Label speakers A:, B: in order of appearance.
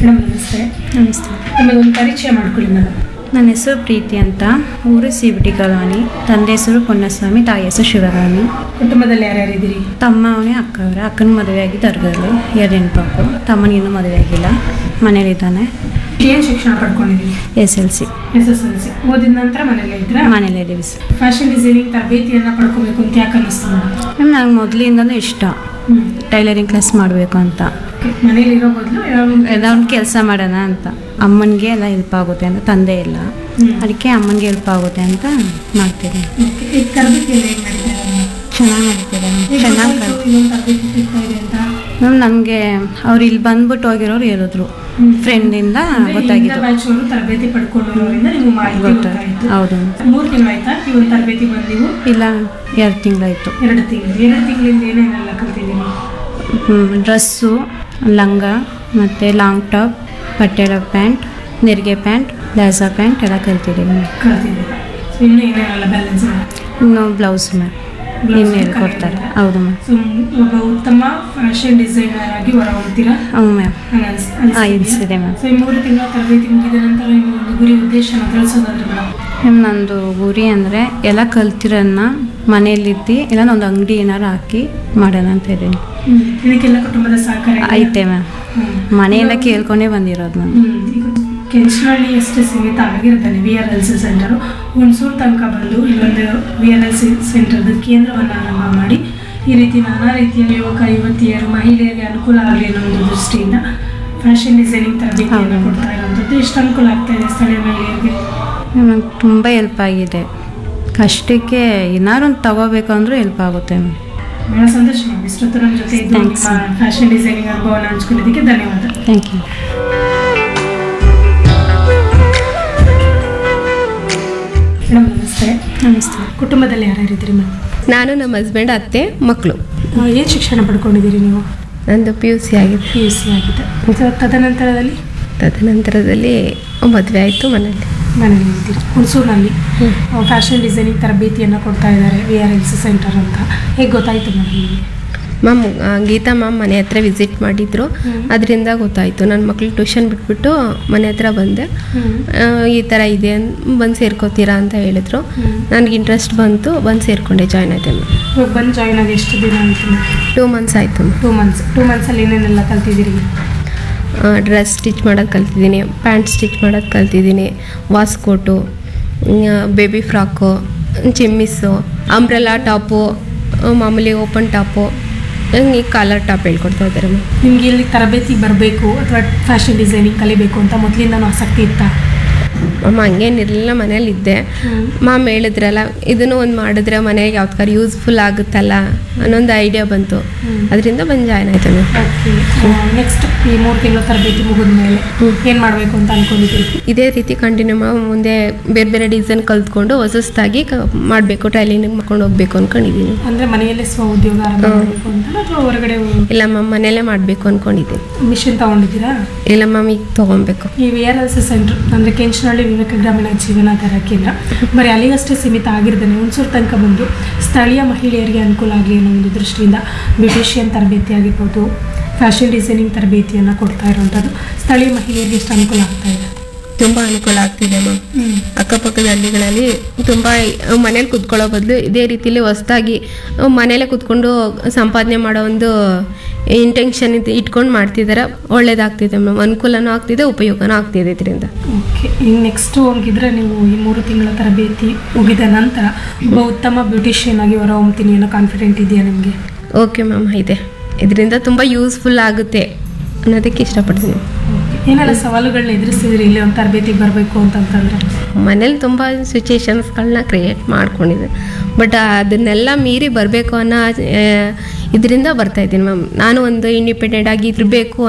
A: Madam ನಮಸ್ತೆ
B: ನಮಸ್ತೆ
A: ನಿಮ್ಮದೊಂದು ಪರಿಚಯ ಮಾಡ್ಕೊಳ್ಳಿ ಮೇಡಮ್
B: ನನ್ನ ಹೆಸರು ಪ್ರೀತಿ ಅಂತ ಊರು ಸಿಬಿಟಿ ಕಾಲೋನಿ ತಂದೆ ಹೆಸರು ಪೊನ್ನಸ್ವಾಮಿ ತಾಯಿ ಹೆಸರು ಶಿವರಾಮಿ
A: ಕುಟುಂಬದಲ್ಲಿ ಯಾರ್ಯಾರಿದ್ದೀರಿ
B: ತಮ್ಮ ಅವನೇ ಅಕ್ಕ ಅವರ ಅಕ್ಕನ ಮದುವೆ ಆಗಿ ದರ್ಗದಲ್ಲಿ ಎರಡು ಪಾಪು ತಮ್ಮನಿಗಿನ್ನೂ ಮದುವೆ ಆಗಿಲ್ಲ ಮನೇಲಿದ್ದಾನೆ
A: ಏನು ಶಿಕ್ಷಣ ಪಡ್ಕೊಂಡಿದ್ದೀರಿ
B: S L C
A: S S L C ಓದಿದ ನಂತರ ಮನೇಲಿ ಇದ್ರ
B: ಮನೇಲೇ ಇದ್ದೀವಿ ಸರ್
A: ಫ್ಯಾಷನ್ ಡಿಸೈನಿಂಗ್ ತರಬೇತಿಯನ್ನು ಪಡ್ಕೋಬೇಕು ಅಂತ ಯಾಕೆ ಅನ್ನಿಸ್ತು ಮೇಡಮ್
B: ಮ್ಯಾಮ್ ನಂಗೆ ಮೊದಲಿಂದನೂ ಇಷ್ಟ
A: ಹ್ಞೂ
B: ಟೈಲರಿಂಗ್ ಕ್ಲಾಸ್ ಮಾಡಬೇಕು ಅಂತ
A: ಮನೇಲಿರೋ ಬದಲು ಯಾವ
B: ಏನೋ ಒಂದು ಕೆಲಸ ಮಾಡೋಣ ಅಂತ ಅಮ್ಮನಿಗೆ ಎಲ್ಲ ಹೆಲ್ಪ್ ಆಗುತ್ತೆ ಅಂತ ತಂದೆ ಇಲ್ಲ ಅದಕ್ಕೆ ಅಮ್ಮನಿಗೆ ಹೆಲ್ಪ್ ಆಗುತ್ತೆ ಅಂತ ಮಾಡ್ತೀನಿ
A: ಈ ತರಬೇತಿ ಎಲ್ಲ ಏನು ಮಾಡಿದ್ದಾರೆ
B: ಚೆನ್ನಾಗಿ ಮಾಡ್ತಿದ್ದಾರೆ ಚೆನ್ನಾಗಿ ಕಲ್
A: ಇದೊಂದು ತರಬೇತಿ ಸಿಗ್ತಾ ಇದೆ ಅಂತ
B: ಮ್ಯಾಮ್ ನನಗೆ ಅವ್ರು ಇಲ್ಲಿ ಬಂದ್ಬಿಟ್ಟು ಹೋಗಿರೋರು ಹೇಳಿದ್ರು ಫ್ರೆಂಡಿಂದ ಗೊತ್ತಾಗಿದ್ದು
A: ಬ್ಯಾಚ್ ಅವರು ತರಬೇತಿ ಪಡ್ಕೊಂಡಿರೋದ್ರಿಂದ ನೀವು ಮಾಹಿತಿ ಗೊತ್ತಾಯಿತು
B: ಹೌದು
A: ಮೂರು ತಿಂಗಳಾಯ್ತಾ ಈ ಒಂದು ತರಬೇತಿ ಬಂದು ನೀವು
B: ಇಲ್ಲ ಎರಡು ತಿಂಗಳಾಯಿತು
A: ಎರಡು ತಿಂಗಳು ಎರಡು ತಿಂಗಳಿಂದ ಏನೇನೆಲ್ಲ ಕಲ್ತಿದ್ದೀನಿ
B: ಡ್ರೆಸ್ಸು ಲಂಗ ಮತ್ತು ಲಾಂಗ್ ಟಾಪ್ ಪಟ್ಟೆಡ ಪ್ಯಾಂಟ್ ನೆರಿಗೆ ಪ್ಯಾಂಟ್ ಲಾಸಾ ಪ್ಯಾಂಟ್ ಎಲ್ಲ ಕಲ್ತಿದ್ದೀನಿ
A: ಕಲ್ತಿದ್ದೀರಾ ಸೊ ಇನ್ನೂ ಏನೇನೆಲ್ಲ ಬ್ಯಾಲೆನ್ಸ್
B: ಇನ್ನು ಬ್ಲೌಸ್ ಮ್ಯಾಮ್ ಇನ್ನು ಹೇಳ್ಕೊಡ್ತಾರೆ ಹೌದು ಮ್ಯಾಮ್
A: ಸೊ ಒಬ್ಬ ಉತ್ತಮ ಫ್ಯಾಷನ್ ಡಿಸೈನರ್ ಆಗಿ ಹೊರಹೊಮ್ತೀರಾ
B: ಹ್ಞೂ ಮ್ಯಾಮ್
A: ಹಂಗ್ ಅನ್ಸ್- ಅನ್ಸ್ತಿದ್ಯಾ?
B: ಅನಿಸಿದೆ ಮ್ಯಾಮ್
A: ಸೊ ಈ ಮೂರು ತಿಂಗಳ ತರಬೇತಿ ಮುಗಿದ ನಂತರ ನಿಮ್ಮ ಒಂದು ಗುರಿ ಉದ್ದೇಶನ ತಿಳಿಸೋದಾದ್ರೆ ಮೇಡಮ್
B: ಮ್ಯಾಮ್ ನಂದು ಗುರಿ ಅಂದರೆ ಎಲ್ಲ ಕಲ್ತಿರೋನ್ನ ಮನೆಯಲ್ಲಿದ್ದು ಇಲ್ಲ ಒಂದು ಅಂಗಡಿ ಏನಾರು ಹಾಕಿ ಮಾಡೋಣ ಅಂತ ಇದ್ದೀನಿ
A: ಇದಕ್ಕೆಲ್ಲ ಕುಟುಂಬದ ಸಹಕಾರ ಇದೆಯಾ?
B: ಐತೆ ಮ್ಯಾಮ್
A: ಹ್ಮ್.
B: ಮನೆಯಿಂದ ಕೇಳ್ಕೊಂಡೇ ಬಂದಿರೋದು ನಾನು
A: ಹ್ಮ್. ಈಗ ಕೆಂಚನಹಳ್ಳಿ ಅಷ್ಟೇ ಸೀಮಿತ ಆಗಿರ್ತಾನೆ V R L C centre Hunsur ತನಕ ಬಂದು ಇಲ್ಲೊಂದು ವಿ ಆರ್ ಎಲ್ ಸಿ ಸೆಂಟರ್ದು ಕೇಂದ್ರವನ್ನು ಆರಂಭ ಮಾಡಿ ಈ ರೀತಿ ನಾನಾ ರೀತಿಯ ಯುವಕ ಯುವತಿಯರು ಮಹಿಳೆಯರಿಗೆ ಅನುಕೂಲ ಆಗಲಿ ಅನ್ನೋ ಒಂದು ದೃಷ್ಟಿಯಿಂದ ಫ್ಯಾಷನ್ ಡಿಸೈನಿಂಗ್ ತರಬೇತಿಯನ್ನು
B: ಹೌದು.
A: ಕೊಡ್ತಾ ಇರೋಂಥದ್ದು ಎಷ್ಟು ಅನುಕೂಲ ಆಗ್ತಾ ಇದೆ ಸ್ಥಳೀಯ ಮಹಿಳೆಯರಿಗೆ
B: ನಂಗೆ ತುಂಬ ಹೆಲ್ಪ್ ಆಗಿದೆ ಕಷ್ಟಕ್ಕೆ ಏನಾರು ಒಂದು ತಗೋಬೇಕು ಅಂದರೂ ಹೆಲ್ಪ್ ಆಗುತ್ತೆ ಮ್ಯಾಮ್
A: ಬಹಳ ಸಂತೋಷ ಮ್ಯಾಮ್ ಇಷ್ಟೊತ್ತು ನಮ್ಮ ಜೊತೆ ಇದ್ದು
B: Thanks.
A: ನಿಮ್ಮ ಫ್ಯಾಷನ್ ಡಿಸೈನಿಂಗ್ ಅನುಭವನ ಹಂಚ್ಕೊಂಡಿದ್ದಕ್ಕೆ ಧನ್ಯವಾದ
B: ಥ್ಯಾಂಕ್ ಯು
A: ಮೇಡಮ್ ನಮಸ್ತೆ
B: ನಮಸ್ತೆ
A: ಕುಟುಂಬದಲ್ಲಿ ಯಾರ್ಯಾರಿದ್ದೀರಿ ಮೇಡಮ್
C: ನಾನು ನಮ್ಮ ಹಸ್ಬೆಂಡ್ ಅತ್ತೆ ಮಕ್ಕಳು
A: ಏನು ಶಿಕ್ಷಣ ಪಡ್ಕೊಂಡಿದ್ದೀರಿ ನೀವು
C: ನಂದು ಪಿ ಯು ಸಿ ಆಗಿದೆ
A: ಪಿ ಯು ಸಿ ಆಗಿದೆ ಸೊ ತದನಂತರದಲ್ಲಿ
C: ತದನಂತರದಲ್ಲಿ ಮದುವೆ ಆಯಿತು ಮನೇಲಿ
A: ಮನೇಲಿ ಇದ್ದೀರಿ ಹುಣಸೂರಿನಲ್ಲಿ ಫ್ಯಾಷನ್ ಡಿಸೈನಿಂಗ್ ತರಬೇತಿಯನ್ನು ಕೊಡ್ತಾ ಇದ್ದಾರೆ V R L C centre ಅಂತ ಹೇಗೆ ಗೊತ್ತಾಯಿತು ಮೇಡಮ್ ನಿಮಗೆ
C: ಮ್ಯಾಮ್ ಆ, ಗೀತಾ ಮ್ಯಾಮ್ ಮನೆ ಹತ್ರ ವಿಸಿಟ್ ಮಾಡಿದ್ರು ಅದರಿಂದ ಗೊತ್ತಾಯಿತು ನನ್ನ ಮಕ್ಳು ಟ್ಯೂಷನ್ ಬಿಟ್ಬಿಟ್ಟು ಮನೆ ಹತ್ರ ಬಂದೆ ಆ, ಈ ಥರ ಇದೆ ಬಂದು ಸೇರ್ಕೋತೀರಾ ಅಂತ ಹೇಳಿದ್ರು ನನಗೆ ಇಂಟ್ರೆಸ್ಟ್ ಬಂತು ಬಂದು ಸೇರಿಕೊಂಡೆ ಜಾಯ್ನ್ ಆಯ್ತೆ ಮ್ಯಾಮ್
A: ಇವಾಗ ಬಂದು ಜಾಯ್ನ್ ಆಗಿ ಎಷ್ಟು ದಿನ ಆಯಿತು
C: ಟೂ ಮಂತ್ಸ್ ಆಯಿತು ಮ್ಯಾಮ್
A: ಟೂ ಮಂತ್ಸ್ ಟೂ ಮಂತ್ಸಲ್ಲಿ ಏನೇನೆಲ್ಲ ಕಲ್ತಿದ್ದೀರಿ
C: ಡ್ರೆಸ್ ಸ್ಟಿಚ್ ಮಾಡೋದು ಕಲ್ತಿದ್ದೀನಿ ಪ್ಯಾಂಟ್ ಸ್ಟಿಚ್ ಮಾಡೋದು ಕಲ್ತಿದ್ದೀನಿ waistcoat baby frock chemise umbrella top ಮಾಮೂಲಿ ಓಪನ್ ಟಾಪು ಹಂಗೆ ಕಾಲರ್ ಟಾಪ್ ಹೇಳ್ಕೊಡ್ತಾ ಇದ್ದಾರೆ ಮ್ಯಾಮ್
A: ನಿಮಗೆ ಇಲ್ಲಿ ತರಬೇತಿ ಬರಬೇಕು ಅಥವಾ ಫ್ಯಾಷನ್ ಡಿಸೈನಿಂಗ್ ಕಲಿಬೇಕು ಅಂತ ಮೊದಲಿಂದನೂ ಆಸಕ್ತಿ ಇತ್ತಾ
C: ಅಮ್ಮ ಹಂಗೇನಿರಲಿಲ್ಲ ಮನೇಲಿ ಇದ್ದೆ ಮಾಮ್ ಹೇಳಿದ್ರಲ್ಲ ಇದನ್ನು ಒಂದು ಮಾಡಿದ್ರೆ ಮನೆಗೆ ಯಾವ್ದಾರು ಯೂಸ್ಫುಲ್ ಆಗುತ್ತಲ್ಲ ಅನ್ನೊಂದು ಐಡಿಯಾ ಬಂತು ಅದರಿಂದ ಬಂದು ಜಾಯ್ನ್ ಆಯ್ತು ಮ್ಯಾಮ್
A: ಓಕೆ ನೆಕ್ಸ್ಟ್ ಈ ಮೂರು ತಿಂಗಳ ತರಬೇತಿ ಮುಗಿದ ಮೇಲೆ ಏನು ಮಾಡಬೇಕು ಅಂತ ಅಂದ್ಕೊಂಡಿದ್ದೀರಿ
C: ಇದೇ ರೀತಿ ಕಂಟಿನ್ಯೂ ಮಾಡಿ ಮುಂದೆ ಬೇರೆ ಬೇರೆ ಡಿಸೈನ್ ಕಲ್ತ್ಕೊಂಡು ಹೊಸದಾಗಿ ಕ ಮಾಡಬೇಕು ಟ್ರೈಲಿಂಗ್ ಮಾಡ್ಕೊಂಡು ಹೋಗ್ಬೇಕು ಅಂದ್ಕೊಂಡಿದ್ದೀನಿ
A: ಅಂದರೆ ಮನೆಯಲ್ಲೇ ಸ್ವ ಉದ್ಯೋಗ ಆರಂಭ ಮಾಡಬೇಕು ಅಂತ ಅಥವಾ ಹೊರಗಡೆ
C: ಇಲ್ಲ ಮ್ಯಾಮ್ ಮನೇಲೇ ಮಾಡಬೇಕು ಅಂದ್ಕೊಂಡಿದ್ದೀನಿ
A: ಮಿಷನ್ ತಗೊಂಡಿದ್ದೀರಾ
C: ಇಲ್ಲ ಮ್ಯಾಮ್ ಈಗ ತೊಗೊಬೇಕು
A: ಈ V R L C centre ಅಂದರೆ ಕೆಂಚನಹಳ್ಳಿ ವಿವೇಕ ಗ್ರಾಮೀಣ ಜೀವನಾಧಾರ ಕೇಂದ್ರ ಬರೀ ಅಲ್ಲಿಗಷ್ಟೇ ಸೀಮಿತ ಆಗಿರ್ದೇನೆ ಹುಣಸೂರು ತನಕ ಬಂದು ಸ್ಥಳೀಯ ಮಹಿಳೆಯರಿಗೆ ಅನುಕೂಲ ಆಗಲಿ ಅನ್ನೋ ಒಂದು ದೃಷ್ಟಿಯಿಂದ ಬ್ಯೂಟಿಷಿಯನ್ ತರಬೇತಿ ಆಗಿರ್ಬೋದು ಫ್ಯಾಷನ್ ಡಿಸೈನಿಂಗ್ ತರಬೇತಿಯನ್ನು ಕೊಡ್ತಾ ಇರೋವಂಥದ್ದು ಸ್ಥಳೀಯ ಮಹಿಳೆಯರಿಗೆ ಎಷ್ಟು ಅನುಕೂಲ ಆಗ್ತಾ ಇದೆ
C: ತುಂಬ ಅನುಕೂಲ ಆಗ್ತಿದೆ ಮ್ಯಾಮ್ ಅಕ್ಕಪಕ್ಕದ ಹಳ್ಳಿಗಳಲ್ಲಿ ತುಂಬ ಮನೇಲಿ ಕುತ್ಕೊಳ್ಳೋ ಬದಲು ಇದೇ ರೀತಿಲಿ ಹೊಸ್ದಾಗಿ ಮನೇಲೆ ಕುತ್ಕೊಂಡು ಸಂಪಾದನೆ ಮಾಡೋ ಒಂದು ಇಂಟೆನ್ಷನ್ ಇಟ್ಕೊಂಡು ಮಾಡ್ತಿದ್ದಾರೆ ಒಳ್ಳೇದಾಗ್ತಿದೆ ಮ್ಯಾಮ್ ಅನುಕೂಲನೂ ಆಗ್ತಿದೆ ಉಪಯೋಗನೂ ಆಗ್ತಿದೆ ಇದರಿಂದ
A: ಓಕೆ ಇನ್ನು ನೆಕ್ಸ್ಟು ಹೋಗಿದ್ರೆ ನೀವು ಈ ಮೂರು ತಿಂಗಳ ತರಬೇತಿ ಮುಗಿದ ನಂತರ ಒಬ್ಬ ಉತ್ತಮ ಬ್ಯೂಟಿಷಿಯನ್ ಆಗಿ ಹೊರಹೊಮ್ತೀನಿ ಅನ್ನೋ ಕಾನ್ಫಿಡೆಂಟ್ ಇದೆಯಾ ನಿಮಗೆ
C: ಓಕೆ ಮ್ಯಾಮ್ ಇದೆ ಇದರಿಂದ ತುಂಬ ಯೂಸ್ಫುಲ್ ಆಗುತ್ತೆ ಅನ್ನೋದಕ್ಕೆ ಇಷ್ಟಪಡ್ತೀನಿ
A: ಏನೆಲ್ಲ ಸವಾಲುಗಳನ್ನ ಎದುರಿಸಿದ್ರಿ ಇಲ್ಲಿ ಒಂದು ತರಬೇತಿಗೆ ಬರಬೇಕು ಅಂತಂತಂದ್ರೆ
C: ಮನೇಲಿ ತುಂಬ ಸಿಚುಯೇಷನ್ಸ್ಗಳನ್ನ ಕ್ರಿಯೇಟ್ ಮಾಡ್ಕೊಂಡಿದ್ದೆ ಬಟ್ ಅದನ್ನೆಲ್ಲ ಮೀರಿ ಬರಬೇಕು ಅನ್ನೋ ಇದರಿಂದ ಬರ್ತಾಯಿದ್ದೀನಿ ಮ್ಯಾಮ್ ನಾನು ಒಂದು ಇಂಡಿಪೆಂಡೆಂಟ್ ಆಗಿ ಇರಬೇಕು